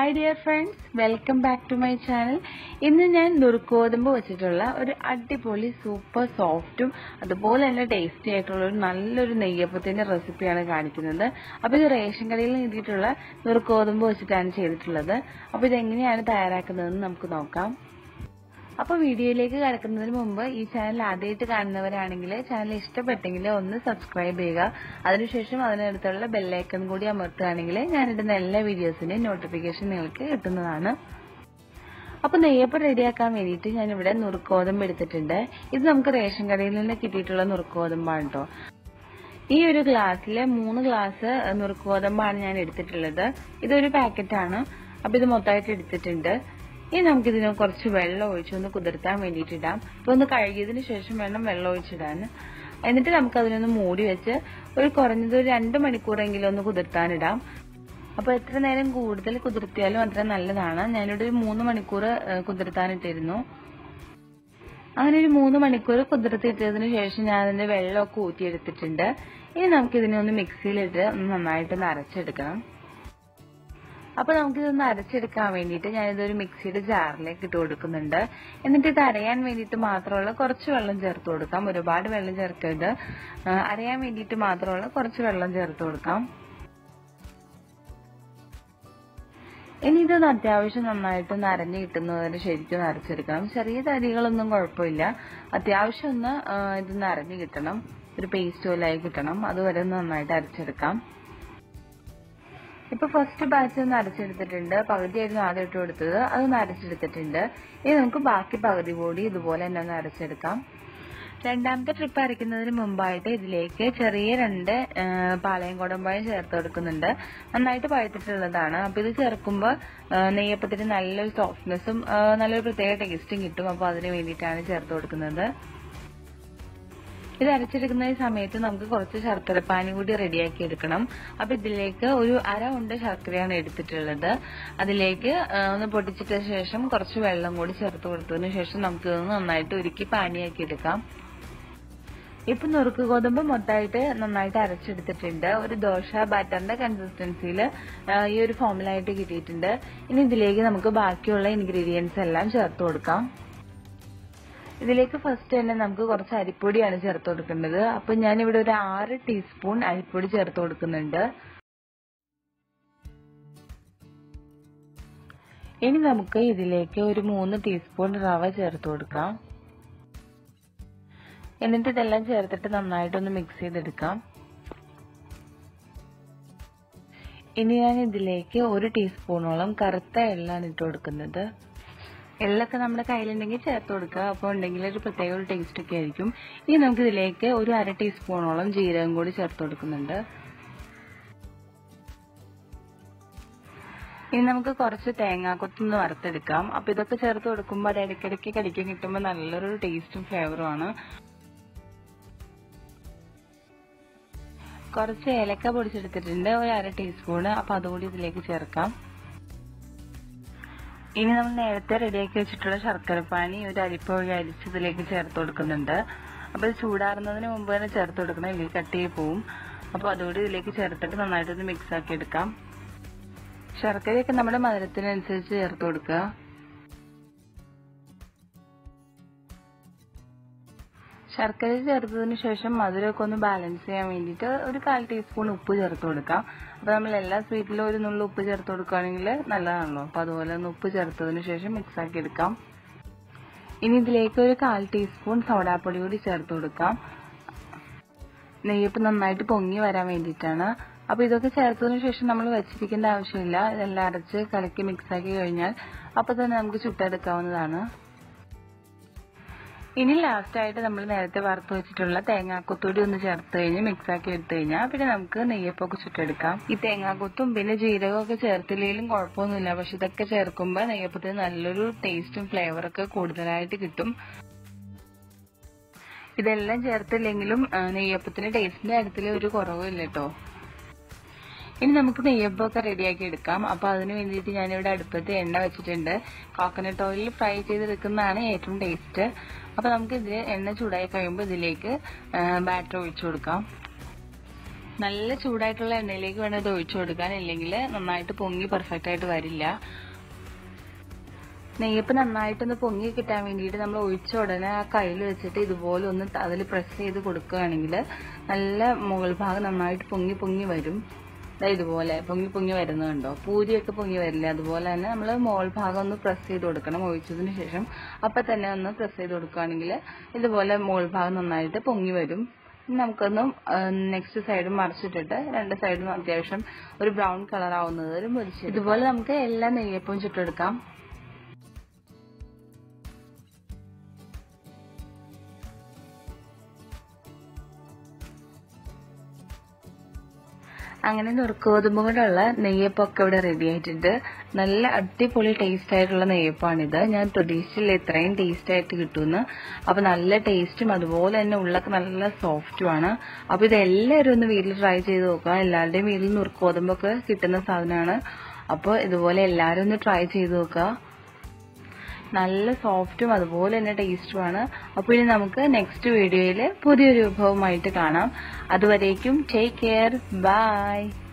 hi dear friends welcome back to my channel ഇന്ന് ഞാൻ നുറുക്കോതമ്പ് വെച്ചിട്ടുള്ള ഒരു അടിപൊളി സൂപ്പർ സോഫ്റ്റും അതുപോലെ തന്നെ ടേസ്റ്റി ആയിട്ടുള്ള ഒരു നല്ലൊരു നെയ്യപ്പത്തിന്റെ റെസിപ്പിയാണ് കാണിക്കുന്നത് അപ്പൊ ഇത് റേഷൻ കടയിൽ കിട്ടിയിട്ടുള്ള നുറുക്കോതമ്പ് വെച്ചിട്ടാണ് ചെയ്തിട്ടുള്ളത് അപ്പൊ ഇതെങ്ങനെയാണ് തയ്യാറാക്കുന്നതെന്ന് നമുക്ക് നോക്കാം അപ്പൊ വീഡിയോയിലേക്ക് കടക്കുന്നതിന് മുമ്പ് ഈ ചാനൽ ആദ്യമായിട്ട് കാണുന്നവരാണെങ്കിൽ ചാനൽ ഇഷ്ടപ്പെട്ടെങ്കിൽ ഒന്ന് സബ്സ്ക്രൈബ് ചെയ്യുക അതിനുശേഷം അതിനടുത്തുള്ള ബെല്ലൈക്കൺ കൂടി അമർത്തുകയാണെങ്കിൽ ഞാനിടുന്ന എല്ലാ വീഡിയോസിന്റെയും നോട്ടിഫിക്കേഷൻ നിങ്ങൾക്ക് കിട്ടുന്നതാണ് അപ്പൊ നെയ്യപ്പം റെഡിയാക്കാൻ വേണ്ടിയിട്ട് ഞാനിവിടെ നുറുക്കോതമ്പ് എടുത്തിട്ടുണ്ട് ഇത് നമുക്ക് റേഷൻ കടയിൽ നിന്ന് കിട്ടിയിട്ടുള്ള നുറുക്കോതമ്പാണ് കേട്ടോ ഈ ഒരു ഗ്ലാസ്സിലെ മൂന്ന് ഗ്ലാസ് നുറുക്കോതമ്പാണ് ഞാൻ എടുത്തിട്ടുള്ളത് ഇതൊരു പാക്കറ്റാണ് അപ്പൊ ഇത് മൊത്തമായിട്ട് എടുത്തിട്ടുണ്ട് ഇനി നമുക്ക് ഇതിന് കുറച്ച് വെള്ളം ഒഴിച്ച് ഒന്ന് കുതിർത്താൻ വേണ്ടിയിട്ട് ഇടാം ഇപ്പൊ ഒന്ന് കഴുകിയതിന് ശേഷം വേണം വെള്ളം ഒഴിച്ചിടാൻ എന്നിട്ട് നമുക്ക് അതിനൊന്ന് മൂടി വെച്ച് ഒരു കുറഞ്ഞത് ഒരു രണ്ട് മണിക്കൂറെങ്കിലും ഒന്ന് കുതിർത്താനിടാം അപ്പൊ എത്ര നേരം കൂടുതൽ കുതിർത്തിയാലും അത്ര നല്ലതാണ് ഞാനിവിടെ ഒരു മൂന്ന് മണിക്കൂർ കുതിർത്താനിട്ടിരുന്നു അങ്ങനെ ഒരു മൂന്ന് മണിക്കൂർ കുതിർത്തിട്ടതിന് ശേഷം ഞാൻ അതിന്റെ വെള്ളമൊക്കെ ഊറ്റിയെടുത്തിട്ടുണ്ട് ഇനി നമുക്ക് ഇതിനെ ഒന്ന് മിക്സിയിലിട്ട് ഒന്ന് നന്നായിട്ടൊന്ന് അരച്ചെടുക്കണം അപ്പൊ നമുക്കിതൊന്ന് അരച്ചെടുക്കാൻ വേണ്ടിയിട്ട് ഞാനിതൊരു മിക്സിയുടെ ജാറിലേക്ക് ഇട്ട് കൊടുക്കുന്നുണ്ട് എന്നിട്ട് ഇത് അരയാൻ വേണ്ടിയിട്ട് മാത്രമുള്ള കുറച്ച് വെള്ളം ചേർത്ത് കൊടുക്കാം ഒരുപാട് വെള്ളം ചേർക്കരുത് അരയാൻ വേണ്ടിയിട്ട് മാത്രമുള്ള കുറച്ച് വെള്ളം ചേർത്ത് കൊടുക്കാം ഇനി ഇതൊന്ന് അത്യാവശ്യം നന്നായിട്ട് നരഞ്ഞു കിട്ടുന്നതിന് ശരിക്കും അരച്ചെടുക്കണം ചെറിയ തരികളൊന്നും കുഴപ്പമില്ല അത്യാവശ്യം ഒന്ന് ഇത് നരഞ്ഞു കിട്ടണം ഒരു പേസ്റ്റ് പോലായി കിട്ടണം അതുവരെ ഒന്ന് നന്നായിട്ട് അരച്ചെടുക്കാം ഇപ്പൊ ഫസ്റ്റ് ബാച്ച് ഒന്ന് അരച്ചെടുത്തിട്ടുണ്ട് പകുതിയായിരുന്നു ആദ്യം ഇട്ട് കൊടുത്തത് അതൊന്ന് അരച്ചെടുത്തിട്ടുണ്ട് ഇനി നമുക്ക് ബാക്കി പകുതി കൂടി ഇതുപോലെ തന്നെ ഒന്ന് അരച്ചെടുക്കാം രണ്ടാമത്തെ ട്രിപ്പ് അരയ്ക്കുന്നതിന് മുമ്പായിട്ട് ഇതിലേക്ക് ചെറിയ രണ്ട് പാളയം കുടമ്പായം ചേർത്ത് കൊടുക്കുന്നുണ്ട് നന്നായിട്ട് പഴുത്തിട്ടുള്ളതാണ് അപ്പൊ ഇത് ചേർക്കുമ്പോൾ നെയ്യപ്പത്തിന് നല്ലൊരു സോഫ്റ്റ്നെസ്സും നല്ലൊരു പ്രത്യേക ടേസ്റ്റും കിട്ടും അപ്പൊ അതിന് വേണ്ടിയിട്ടാണ് ചേർത്ത് കൊടുക്കുന്നത് ഇത് അരച്ചെടുക്കുന്ന സമയത്ത് നമുക്ക് കുറച്ച് ശർക്കരപ്പാനി കൂടി റെഡിയാക്കി എടുക്കണം അപ്പൊ ഇതിലേക്ക് ഒരു അര ഉണ്ട ശർക്കരയാണ് എടുത്തിട്ടുള്ളത് അതിലേക്ക് ഒന്ന് പൊട്ടിച്ചിട്ട ശേഷം കുറച്ച് വെള്ളം കൂടി ചേർത്ത് കൊടുത്തതിന് ശേഷം നമുക്ക് ഇതൊന്ന് നന്നായിട്ട് ഉരുക്കി പാനിയാക്കി എടുക്കാം ഇപ്പൊ നുറുക്ക് ഗോതമ്പ് മൊത്തമായിട്ട് നന്നായിട്ട് അരച്ചെടുത്തിട്ടുണ്ട് ഒരു ദോശ ബാറ്ററിന്റെ കൺസിസ്റ്റൻസിയിൽ ഈ ഒരു ഫോമിലായിട്ട് കിട്ടിയിട്ടുണ്ട് ഇനി ഇതിലേക്ക് നമുക്ക് ബാക്കിയുള്ള ഇൻഗ്രീഡിയൻസ് എല്ലാം ചേർത്ത് കൊടുക്കാം ഇതിലേക്ക് ഫസ്റ്റ് തന്നെ നമുക്ക് കുറച്ച് അരിപ്പൊടിയാണ് ചേർത്ത് കൊടുക്കേണ്ടത് അപ്പൊ ഞാനിവിടെ ഒരു ആറ് ടീസ്പൂൺ അരിപ്പൊടി ചേർത്ത് കൊടുക്കുന്നുണ്ട് ഇനി നമുക്ക് ഇതിലേക്ക് ഒരു മൂന്ന് ടീസ്പൂൺ റവ ചേർത്ത് കൊടുക്കാം എന്നിട്ട് ഇതെല്ലാം ചേർത്തിട്ട് നന്നായിട്ടൊന്ന് മിക്സ് ചെയ്തെടുക്കാം ഇനി ഞാൻ ഇതിലേക്ക് ഒരു ടീസ്പൂണോളം കറുത്ത എള്ളാണ് ഇട്ട് കൊടുക്കുന്നത് എള്ളൊക്കെ നമ്മുടെ കയ്യിലുണ്ടെങ്കിൽ ചേർത്ത് കൊടുക്കുക അപ്പോൾ ഉണ്ടെങ്കിൽ ഒരു പ്രത്യേക ഒരു ടേസ്റ്റ് ഒക്കെ ആയിരിക്കും ഇനി നമുക്ക് ഇതിലേക്ക് ഒരു അര ടീസ്പൂണോളം ജീരകം കൂടി ചേർത്ത് കൊടുക്കുന്നുണ്ട് ഇനി നമുക്ക് കുറച്ച് തേങ്ങാക്കൊത്തൊന്ന് വറുത്തെടുക്കാം അപ്പൊ ഇതൊക്കെ ചേർത്ത് കൊടുക്കുമ്പോൾ അത് ഇടയ്ക്കിടയ്ക്ക് കടിക്കാൻ കിട്ടുമ്പോൾ നല്ലൊരു ടേസ്റ്റും ഫ്ലേവറും ആണ് കുറച്ച് ഏലക്ക പൊടിച്ചെടുത്തിട്ടുണ്ട് ഒരു അര ടീസ്പൂണ് അപ്പൊ അതുകൂടി ഇതിലേക്ക് ചേർക്കാം ഇനി നമ്മൾ നേരത്തെ റെഡിയാക്കി വെച്ചിട്ടുള്ള ശർക്കരപ്പാനി ഒരു അരിപ്പ വഴി അരിച്ച് ഇതിലേക്ക് ചേർത്ത് കൊടുക്കുന്നുണ്ട് അപ്പൊ ഇത് ചൂടാറുന്നതിന് മുമ്പ് തന്നെ ചേർത്ത് കൊടുക്കണം ഇല്ലെങ്കിൽ കട്ട് ചെയ്ത് പോവും അപ്പൊ അതുകൂടി ഇതിലേക്ക് ചേർത്തിട്ട് നന്നായിട്ടൊന്ന് മിക്സ് ആക്കി എടുക്കാം ശർക്കരയൊക്കെ നമ്മുടെ മധുരത്തിനനുസരിച്ച് ചേർത്ത് കൊടുക്കുക ശർക്കര ചേർത്തതിന് ശേഷം മധുരമൊക്കെ ഒന്ന് ബാലൻസ് ചെയ്യാൻ വേണ്ടിയിട്ട് ഒരു കാൽ ടീസ്പൂൺ ഉപ്പ് ചേർത്ത് കൊടുക്കാം അപ്പൊ നമ്മൾ എല്ലാ സ്വീറ്റിലും ഒരു നുള്ളു ഉപ്പ് ചേർത്ത് കൊടുക്കുകയാണെങ്കിൽ നല്ലതാണല്ലോ അപ്പൊ അതുപോലെ ഒന്ന് ഉപ്പ് ചേർത്തതിന് ശേഷം മിക്സ് ആക്കി എടുക്കാം ഇനി ഇതിലേക്ക് ഒരു കാൽ ടീസ്പൂൺ സോഡാപ്പൊടി കൂടി ചേർത്ത് കൊടുക്കാം നെയ്യപ്പ് നന്നായിട്ട് പൊങ്ങി വരാൻ വേണ്ടിയിട്ടാണ് അപ്പൊ ഇതൊക്കെ ചേർത്തതിന് ശേഷം നമ്മൾ വെച്ചിരിക്കേണ്ട ആവശ്യമില്ല ഇതെല്ലാം അരച്ച് കലക്കി മിക്സ് ആക്കി കഴിഞ്ഞാൽ അപ്പൊ തന്നെ നമുക്ക് ചുട്ടെടുക്കാവുന്നതാണ് ഇനി ലാസ്റ്റ് ആയിട്ട് നമ്മൾ നേരത്തെ വറുത്ത് വെച്ചിട്ടുള്ള തേങ്ങാക്കൊത്തൂടി ഒന്ന് ചേർത്ത് കഴിഞ്ഞ് മിക്സ് ആക്കി എടുത്തു കഴിഞ്ഞാൽ പിന്നെ നമുക്ക് നെയ്യപ്പൊക്കെ ചുട്ടെടുക്കാം ഈ തേങ്ങാക്കൊത്തും പിന്നെ ജീരകവും ഒക്കെ ചേർത്തില്ലെങ്കിലും കുഴപ്പമൊന്നുമില്ല പക്ഷെ ഇതൊക്കെ ചേർക്കുമ്പോൾ നെയ്യപ്പത്തിന് നല്ലൊരു ടേസ്റ്റും ഫ്ലേവറൊക്കെ കൂടുതലായിട്ട് കിട്ടും ഇതെല്ലാം ചേർത്തില്ലെങ്കിലും നെയ്യപ്പത്തിന്റെ ടേസ്റ്റിന്റെ കാര്യത്തിൽ ഒരു കുറവില്ല കേട്ടോ ഇനി നമുക്ക് നെയ്യപ്പമൊക്കെ റെഡിയാക്കി എടുക്കാം അപ്പൊ അതിന് വേണ്ടിയിട്ട് ഞാനിവിടെ അടുപ്പത്ത് എണ്ണ വെച്ചിട്ടുണ്ട് കോക്കനട്ട് ഓയിൽ ഫ്രൈ ചെയ്തെടുക്കുന്നതാണ് ഏറ്റവും ടേസ്റ്റ് അപ്പൊ നമുക്ക് ഇതിൽ എണ്ണ ചൂടായി കഴിയുമ്പോൾ ഇതിലേക്ക് ബാറ്റർ ഒഴിച്ചു കൊടുക്കാം നല്ല ചൂടായിട്ടുള്ള എണ്ണയിലേക്ക് വേണം ഇത് ഒഴിച്ചു കൊടുക്കാൻ ഇല്ലെങ്കിൽ നന്നായിട്ട് പൊങ്ങി പെർഫെക്റ്റ് ആയിട്ട് വരില്ല നെയ്യപ്പ് നന്നായിട്ടൊന്ന് പൊങ്ങി കിട്ടാൻ വേണ്ടിയിട്ട് നമ്മൾ ഒഴിച്ച ഉടനെ ആ കയ്യിൽ വെച്ചിട്ട് ഇതുപോലെ ഒന്ന് അതിൽ പ്രസ് ചെയ്ത് കൊടുക്കുകയാണെങ്കിൽ നല്ല മുകൾ ഭാഗം നന്നായിട്ട് പൊങ്ങി പൊങ്ങി വരും ദാ ഇതുപോലെ പൊങ്ങി പൊങ്ങി വരുന്നുണ്ടോ പൂരിയൊക്കെ പൊങ്ങി വരില്ല അതുപോലെ തന്നെ നമ്മൾ മുകൾ ഭാഗം ഒന്ന് പ്രസ് ചെയ്ത് കൊടുക്കണം ഒഴിച്ചതിന് ശേഷം അപ്പം തന്നെ ഒന്ന് പ്രസ് ചെയ്ത് കൊടുക്കുകയാണെങ്കിൽ ഇതുപോലെ മുകൾ ഭാഗം നന്നായിട്ട് പൊങ്ങി വരും ഇനി നമുക്കൊന്ന് നെക്സ്റ്റ് സൈഡും മറിച്ചിട്ടിട്ട് രണ്ട് സൈഡും അത്യാവശ്യം ഒരു ബ്രൗൺ കളർ ആവുന്നത് വരെ മുരിച്ച് ഇതുപോലെ നമുക്ക് എല്ലാ നെയ്യപ്പവും ചുട്ടെടുക്കാം അങ്ങനെ നുറുക്കോതുമ്പ് കൊണ്ടുള്ള നെയ്യപ്പൊക്കെ ഇവിടെ റെഡി ആയിട്ടുണ്ട് നല്ല അടിപൊളി ടേസ്റ്റ് ആയിട്ടുള്ള നെയ്യപ്പാണിത് ഞാൻ പ്രതീക്ഷിച്ചില്ല ഇത്രയും ടേസ്റ്റ് ആയിട്ട് കിട്ടുമെന്ന് അപ്പൊ നല്ല ടേസ്റ്റും അതുപോലെ തന്നെ ഉള്ളൊക്കെ നല്ല സോഫ്റ്റുമാണ് അപ്പൊ ഇത് എല്ലാവരും ഒന്ന് വീട്ടിൽ ട്രൈ ചെയ്ത് നോക്കുക എല്ലാവരുടെയും വീട്ടിൽ നുറുക്കോതുമ്പൊക്കെ കിട്ടുന്ന സാധനമാണ് അപ്പോൾ ഇതുപോലെ എല്ലാവരും ഒന്ന് ട്രൈ ചെയ്ത് നോക്കുക നല്ല സോഫ്റ്റും അതുപോലെ തന്നെ ടേസ്റ്റുമാണ് അപ്പോൾ ഇനി നമുക്ക് നെക്സ്റ്റ് വീഡിയോയിൽ പുതിയൊരു വിഭവമായിട്ട് കാണാം അതുവരേക്കും ടേക്ക് കെയർ ബൈ